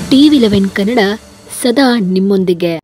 TV eleven Kannada ಸದಾ ನಿಮ್ಮೊಂದಿಗೆ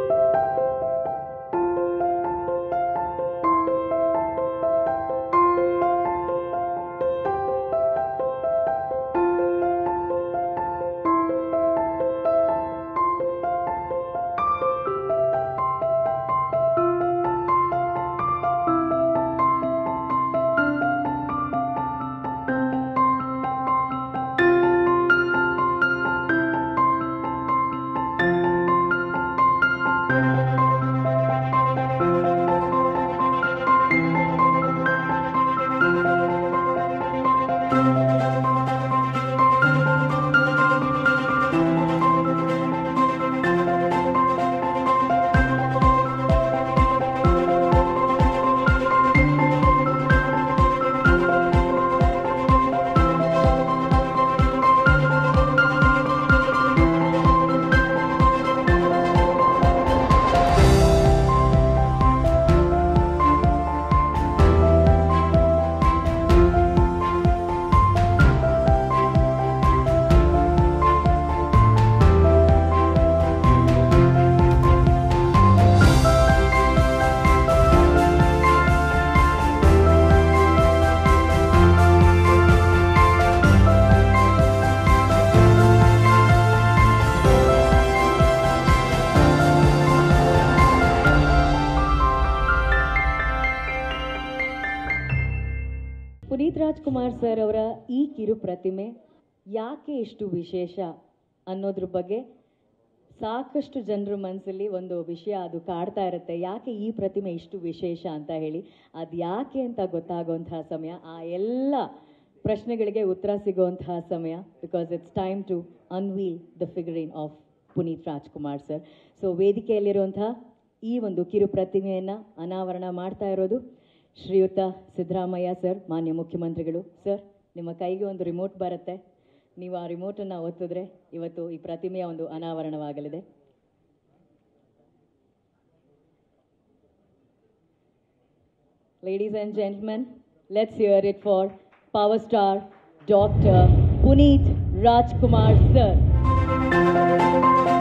Puneeth Rajkumar sir ಅವರ ಈ ಕಿರು ಪ್ರತಿಮೆ ಯಾಕೆ ಇಷ್ಟು ವಿಶೇಷ ಅನ್ನೋದ್ರ ಬಗ್ಗೆ ಸಾಕಷ್ಟು ಜನರ ಮನಸ್ಸಲ್ಲಿ ಒಂದು ವಿಷಯ ಅದು ಕಾಡ್ತಾ ಇರುತ್ತೆ ಯಾಕೆ ಈ ಪ್ರತಿಮೆ ಇಷ್ಟು ವಿಶೇಷ ಅಂತ ಹೇಳಿ ಅದು ಯಾಕೆ ಅಂತ ಗೊತ್ತಾಗುವಂತಹ ಸಮಯ ಆ ಎಲ್ಲ ಪ್ರಶ್ನೆಗಳಿಗೆ ಉತ್ತರ ಸಿಗುವಂತಹ ಸಮಯ because it's time to unveil the figurine of Puneeth Rajkumar sir so ವೇದಿಕೆಯಲ್ಲಿರುವಂತಹ ಈ ಒಂದು ಕಿರು ಪ್ರತಿಮೆಯನ್ನು ಅನಾವರಣ ಮಾಡ್ತಾ ಇರೋದು ಶ್ರೀಯುತ ಸಿದ್ದರಾಮಯ್ಯ ಸರ್ ಮಾನ್ಯ ಮುಖ್ಯಮಂತ್ರಿಗಳು ಸರ್ ನಿಮ್ಮ ಕೈಗೆ ಒಂದು ರಿಮೋಟ್ ಬರುತ್ತೆ ನೀವು ಆ ರಿಮೋಟನ್ನು ಒತ್ತಿದ್ರೆ ಇವತ್ತು ಈ ಪ್ರತಿಮೆಯ ಒಂದು ಅನಾವರಣವಾಗಲಿದೆ Ladies and gentlemen, let's hear it for power star Dr. Puneet Rajkumar sir.